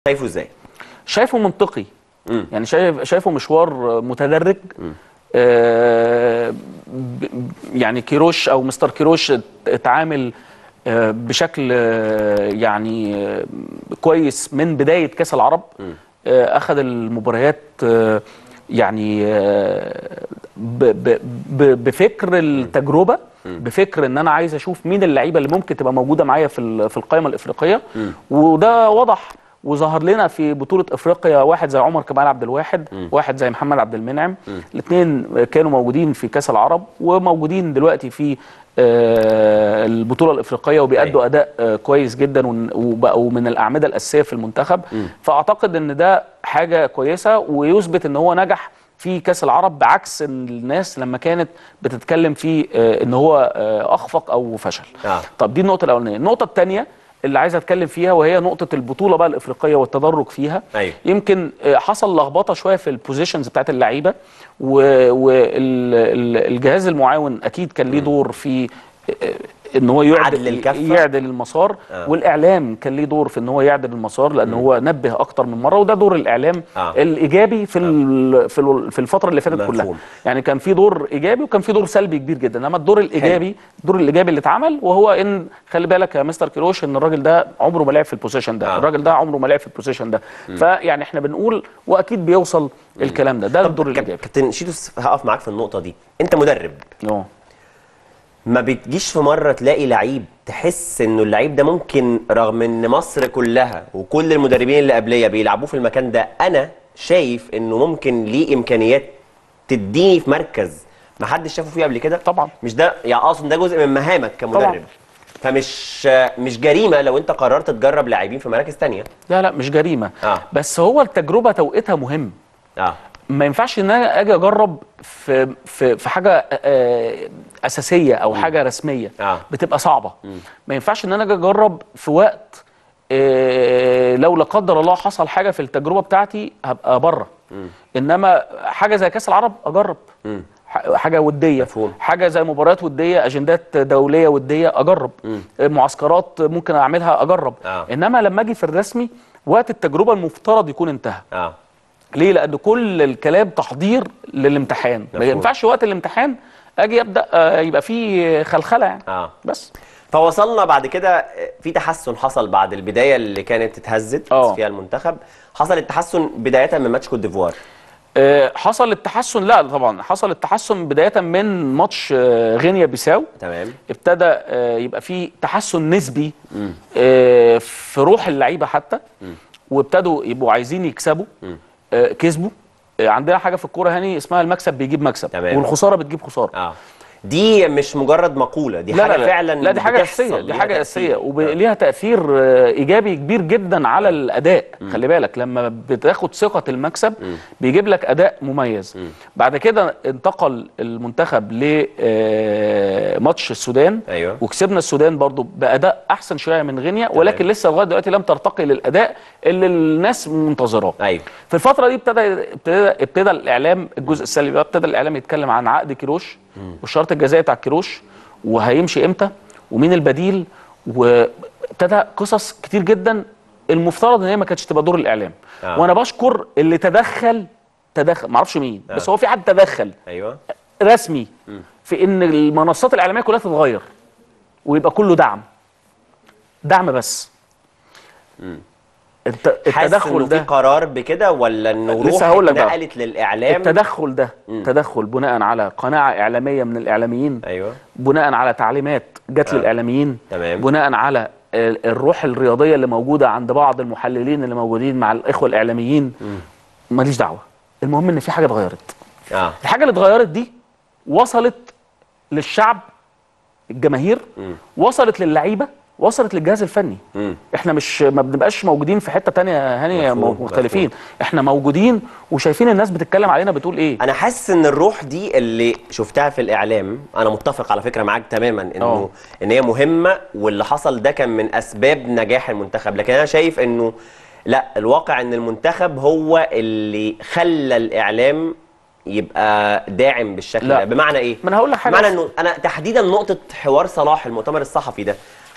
شايفه ازاي شايفه منطقي مم. يعني شايف شايفه مشوار متدرج آه ب- يعني كيروش او مستر كيروش ات- اتعامل آه بشكل آه يعني آه كويس من بدايه كاس العرب آه اخذ المباريات آه يعني آه ب ب ب بفكر التجربه بفكر ان انا عايز اشوف مين اللعيبه اللي ممكن تبقى موجوده معايا في ال- في القائمه الافريقيه وده وضح وظهر لنا في بطوله افريقيا واحد زي عمر كمال عبد الواحد واحد زي محمد عبد المنعم الاثنين كانوا موجودين في كاس العرب وموجودين دلوقتي في آه، البطوله الافريقيه وبيأدوا اداء آه، كويس جدا ون- وبقوا من الاعمده الاساسيه في المنتخب فاعتقد ان ده حاجه كويسه ويثبت ان هو نجح في كاس العرب بعكس الناس لما كانت بتتكلم في آه، ان هو آه، اخفق او فشل آه. طب دي النقطه الاولانيه النقطه الثانيه اللي عايز اتكلم فيها وهي نقطه البطوله بقى الافريقيه والتدرج فيها أيوة. يمكن آه، حصل لخبطه شويه في البوزيشنز بتاعت اللعيبه والجهاز المعاون اكيد كان ليه دور في آه، ان هو عدل يعدل الكفة. يعدل المسار آه. والاعلام كان ليه دور في ان هو يعدل المسار لان هو نبه اكتر من مره وده دور الاعلام آه. الايجابي في ال- في ال- في الفتره اللي فاتت كلها مفهوم. يعني كان في دور ايجابي وكان في دور سلبي كبير جدا انما الدور الايجابي الدور الايجابي اللي اتعمل وهو ان خلي بالك يا مستر كيروش ان الراجل ده عمره ما لعب في البوزيشن ده آه. الراجل ده عمره ما لعب في البوزيشن ده فيعني احنا بنقول واكيد بيوصل الكلام ده ده الدور كاب- الايجابي كابتن شيتوس هقف معاك في النقطه دي انت مدرب اه ما بتجيش في مره تلاقي لعيب تحس انه اللعيب ده ممكن رغم ان مصر كلها وكل المدربين اللي قبليه بيلعبوه في المكان ده انا شايف انه ممكن ليه امكانيات تديني في مركز ما حدش شافه فيه قبل كده طبعا. مش ده يعني اقصد ده جزء من مهامك كمدرب طبعا. فمش مش جريمه لو انت قررت تجرب لاعبين في مراكز تانية لا لا مش جريمه آه. بس هو التجربه توقيتها مهم اه ما ينفعش ان انا اجي اجرب في في في حاجه آه، اساسيه او حاجه رسميه آه. بتبقى صعبه ما ينفعش ان انا اجي اجرب في وقت آه، لو لا قدر الله حصل حاجه في التجربه بتاعتي هبقى بره انما حاجه زي كاس العرب اجرب ح- حاجه وديه مفهوم. حاجه زي مباريات وديه اجندات دوليه وديه اجرب معسكرات ممكن اعملها اجرب آه. انما لما اجي في الرسمي وقت التجربه المفترض يكون انتهى اه ليه؟ لأن كل الكلام تحضير للامتحان، ما مفهوم. ينفعش وقت الامتحان أجي أبدأ آه، يبقى فيه خلخلة يعني. اه بس فوصلنا بعد كده في تحسن حصل بعد البدايه اللي كانت اتهزت آه. فيها المنتخب حصل التحسن بدايه من ماتش كوت ديفوار آه، حصل التحسن لا طبعا حصل التحسن بداية من ماتش آه، غينيا بيساو تمام ابتدى آه، يبقى فيه تحسن نسبي آه، في روح اللعيبة حتى وابتدوا يبقوا عايزين يكسبوا آه، كسبوا آه، عندنا حاجة في الكورة هاني اسمها المكسب بيجيب مكسب تمام. والخسارة بتجيب خسارة اه دي مش مجرد مقوله دي لا حاجه لا لا فعلا لا دي حاجه بتحصل، اساسيه دي ليها حاجه تأثير. اساسيه آه. وليها تاثير آه، ايجابي كبير جدا على الاداء خلي بالك لما بتاخد ثقه المكسب بيجيب لك اداء مميز بعد كده انتقل المنتخب لماتش السودان أيوة. وكسبنا السودان برضو باداء احسن شويه من غينيا ولكن لسه لغايه دلوقتي لم ترتقي للاداء اللي الناس منتظراه ايوه في الفترة دي ابتدى ابتدى ابتدى الإعلام الجزء السلبي بقى ابتدى الإعلام يتكلم عن عقد كيروش والشرط الجزائي بتاع كيروش وهيمشي إمتى ومين البديل وابتدى قصص كتير جدا المفترض إن هي ما كانتش تبقى دور الإعلام آه. وأنا بشكر اللي تدخل تدخل معرفش مين بس هو في حد تدخل ايوه رسمي في إن المنصات الإعلامية كلها تتغير ويبقى كله دعم دعم بس الت- حاسس التدخل انه في ده قرار بكده ولا انه روح لسه هقول لك بقى. اتنقلت للاعلام التدخل ده تدخل بناء على قناعه اعلاميه من الاعلاميين ايوه بناء على تعليمات جت آه. للاعلاميين تمام. بناء على ال- الروح الرياضيه اللي موجوده عند بعض المحللين اللي موجودين مع الاخوه الاعلاميين ماليش دعوه المهم ان في حاجه اتغيرت اه الحاجه اللي اتغيرت دي وصلت للشعب الجماهير وصلت للعيبه وصلت للجهاز الفني مم. احنا مش ما بنبقاش موجودين في حته تانية يا هاني مفهوم، مختلفين احنا موجودين وشايفين الناس بتتكلم علينا بتقول ايه انا حاسس ان الروح دي اللي شفتها في الاعلام انا متفق على فكره معاك تماما انه أوه. ان هي مهمه واللي حصل ده كان من اسباب نجاح المنتخب لكن انا شايف انه لا الواقع ان المنتخب هو اللي خلى الاعلام يبقى داعم بالشكل لا. ده بمعنى ايه ما أنا هقول لك حاجة بمعنى بس. انه انا تحديدا نقطه حوار صلاح المؤتمر الصحفي ده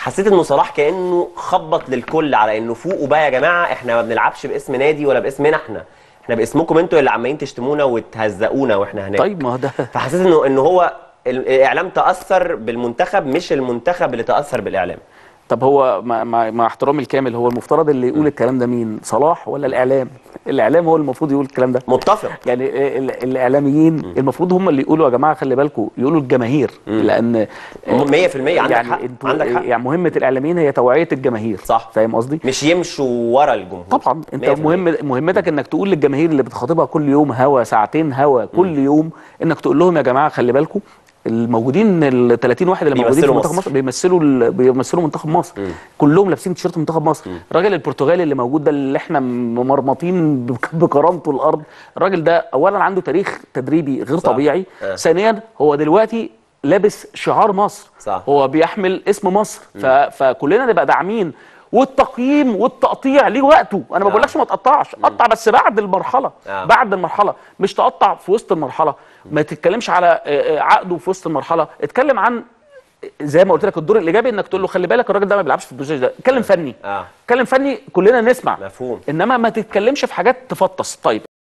حسيت انه صلاح كانه خبط للكل على انه فوقوا بقى يا جماعه احنا ما بنلعبش باسم نادي ولا باسمنا احنا احنا باسمكم انتوا اللي عمالين تشتمونا وتهزقونا واحنا هناك طيب ما هو ده فحسيت انه انه هو ال- الاعلام تاثر بالمنتخب مش المنتخب اللي تاثر بالاعلام طب هو مع, مع, مع احترامي الكامل هو المفترض اللي يقول الكلام ده مين صلاح ولا الاعلام الاعلام هو اللي المفروض يقول الكلام ده متفق يعني ال- الاعلاميين المفروض هم اللي يقولوا يا جماعه خلي بالكم يقولوا الجماهير لان 100% عندك يعني حق انتوا عندك حق يعني مهمه الاعلاميين هي توعيه الجماهير صح. فاهم قصدي مش يمشوا ورا الجمهور طبعا انت 100%. مهم مهمتك انك تقول للجماهير اللي بتخاطبها كل يوم هوا ساعتين هوا كل يوم انك تقول لهم يا جماعه خلي بالكم الموجودين ال 30 واحد اللي موجودين في بيمثلوا منتخب مصر. مصر بيمثلوا ال- بيمثلوا منتخب مصر كلهم لابسين تيشيرت منتخب مصر الراجل البرتغالي اللي موجود ده اللي احنا ممرمطين بك- بكرامته الارض الراجل ده اولا عنده تاريخ تدريبي غير صح. طبيعي آه. ثانيا هو دلوقتي لابس شعار مصر صح. هو بيحمل اسم مصر ف... فكلنا نبقى داعمين والتقييم والتقطيع ليه وقته انا ما آه. بقولكش ما تقطعش قطع بس بعد المرحله آه. بعد المرحله مش تقطع في وسط المرحله ما تتكلمش على آه، آه، عقده في وسط المرحله اتكلم عن زي ما قلت لك الدور الايجابي انك تقول له خلي بالك الراجل ده ما بيلعبش في البوزيشن ده اتكلم فني اه اتكلم فني كلنا نسمع مفهوم انما ما تتكلمش في حاجات تفطس طيب